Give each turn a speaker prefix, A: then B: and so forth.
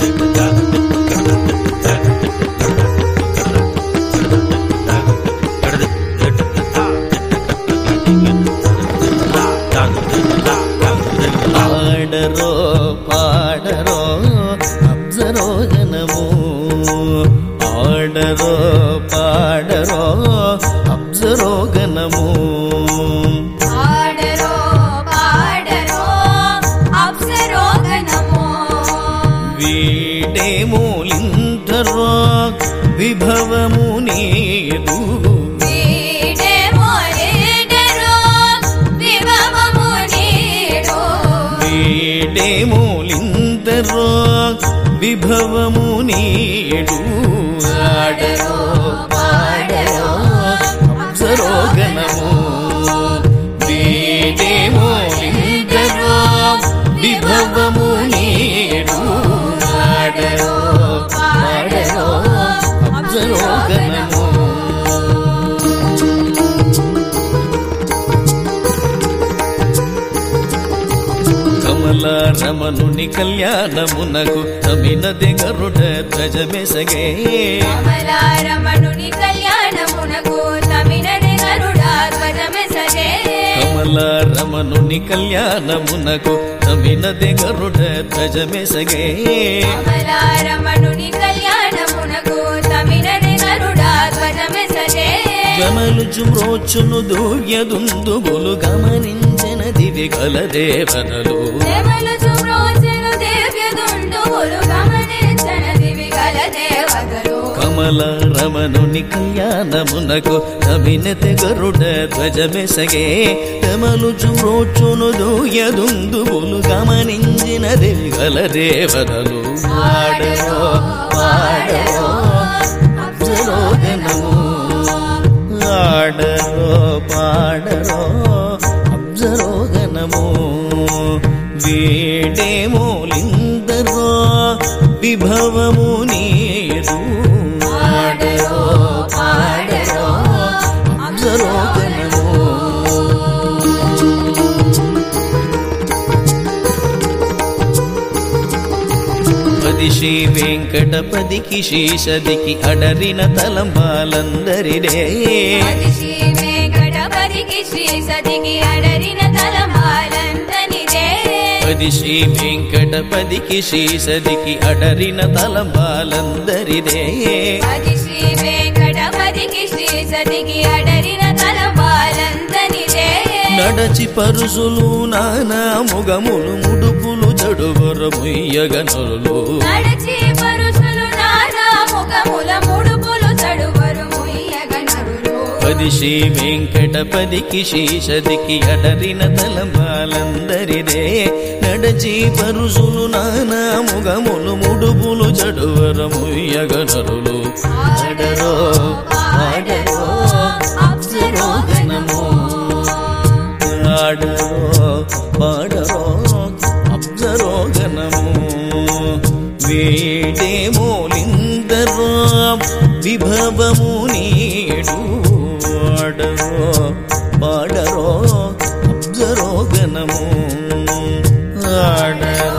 A: పాడరో పాడరో అప్సరో గణము ఆడరో పాడరో అప్సరో గణము
B: ఆడరో పాడరో అప్సరోగణమో
A: వీడేమూలింటరో విభవము నీదు
B: వీడేమో లీడరో విభవము నీడు
A: వీడేమూలింటరో విభవము నీడు ఆడరో పాడరో అప్సరో గణము వీడేమూలింటరో విభవము నీడు ఆడరో పాడరో అప్సరో గణము కమల రమణుని కళ్యాణమునకు తమినది గరుడ ధ్వజమెసగే
B: కమలారమణుని కళ్యాణమునకు తమిళని గరుడా ధ్వజమెసగే
A: కమల రమణుని కళ్యాణమునకు తమినది గరుడ ధ్వజమెసగే
B: కమలారమణుని కళ్యాణమునకు తమిళని గరుడా ధ్వజమెసగే
A: గమలు చుమ్రోచును దూయదుందుబులు గమనించిన దివి గల దేవతలు
B: దేవలు సుమ్రోచను దివ్యదుండువులు గమనించన దివి గల దేవతలు
A: కమల రమణుని కళ్యాణమునకు తమినతి గరుడ ధ్వజమెసగే కమలు చుమ్రోచును దూయదుందుబులు గమనించిన దివి గల దేవతలు ఆడరో పాడరో అప్సరోగణము ఆడరో పాడరో అప్సరోగణము వేడేమోలిందరో విభవము నీరు ఆడరో పాడరో అప్సరోగణము పది శ్రీ వెంకటపదికి శీషదికి అడరిన తలంబాలందరిడే
B: అది శ్రీ వెంకటపతికి శ్రీ సతికి అడరిన తలమాలంతనిదే
A: పది శ్రీ వెంకటపదికి శీషదికి అడరిన తలంబాలందరిదే
B: అది శ్రీ వెంకటపతికి శ్రీ సతికి అడరిన తలమాలంతనిదే
A: నడచి పరుసులు నానా ముగములు ముడుపులు చడువర ముయ్యగనులు
B: నడచి పరుషులు నానా ముఖముల ముడుపులు చడువరు ముయ్యగనరులు
A: పది శ్రీ వెంకటపదికి శీషదికి అడరిన తలంబాలందరిదే నడచి పరుసులు నానా ముగములు ముడుపులు చడువర ముయ్యగనులు ఆడరో ఆడరో అప్సరో గణము ఆడరో పాడరో అప్సరో గణము వేడేమోలిందరో విభవము నీడు ఆడరో పాడరో అప్సరో గణము ఆడరో